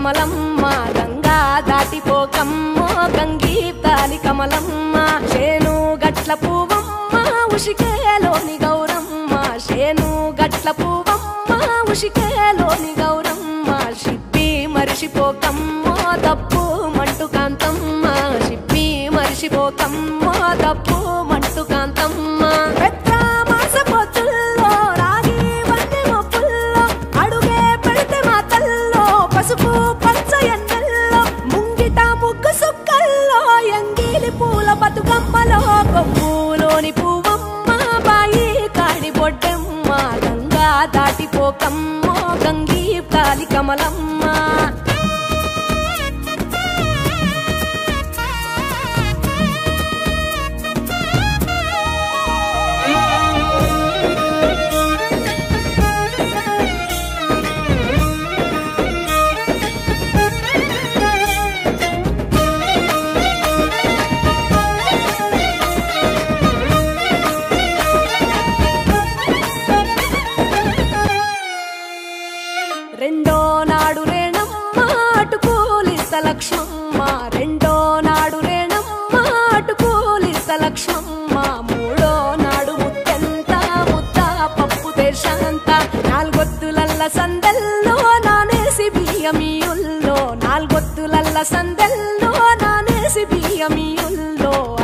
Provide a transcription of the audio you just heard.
కమలమ్మ గంగా దాటిపోకమ్మ గంగీతాలి కమలమ్మ శేను గట్ల పువ్వమ్మ ఉషికేలోని గౌరమ్మ శేను గట్ల పువ్వమ్మ ఉషికేలోని గౌరమ్మ షిప్పి మరిషిపోకమ్మ తప్పు మంటు కాంతమ్మ షిప్పి మరిషిపోకమ్మ తప్పు మంటు కాంతమ్మ పెద్ద మాసపోతుల్లో రాగి వన్నె మొప్పుల్లో అడుగే పెడితే మా తల్లో పసుపు పచ్చ ఎన్నెల్లో ముంగిట ముగ్గు సుక్కల్లో ఎంగిలి పూల బతుకమ్మలో కొమ్ములోని పువ్వమ్మ బాయి కాడి బొడ్డమ్మ గంగా దాటిపోకమ్మ గంగీ తాలి కమలమ్మ రెండో నాడు రేణమ్మ అటుకూలిస్త లక్ష్మమ్మ రెండో నాడు రేణమ్మ అటుకూలిస్త లక్ష్మమ్మ మూడో నాడు ముత్తెంత ముద్ద పప్పు దేశంత నాలుగొత్తులల్ల సందెల్లో నానేసి బియ్యమియుల్లో నాలుగొత్తులల్ల సందెల్లో నానేసి బియ్యమియుల్లో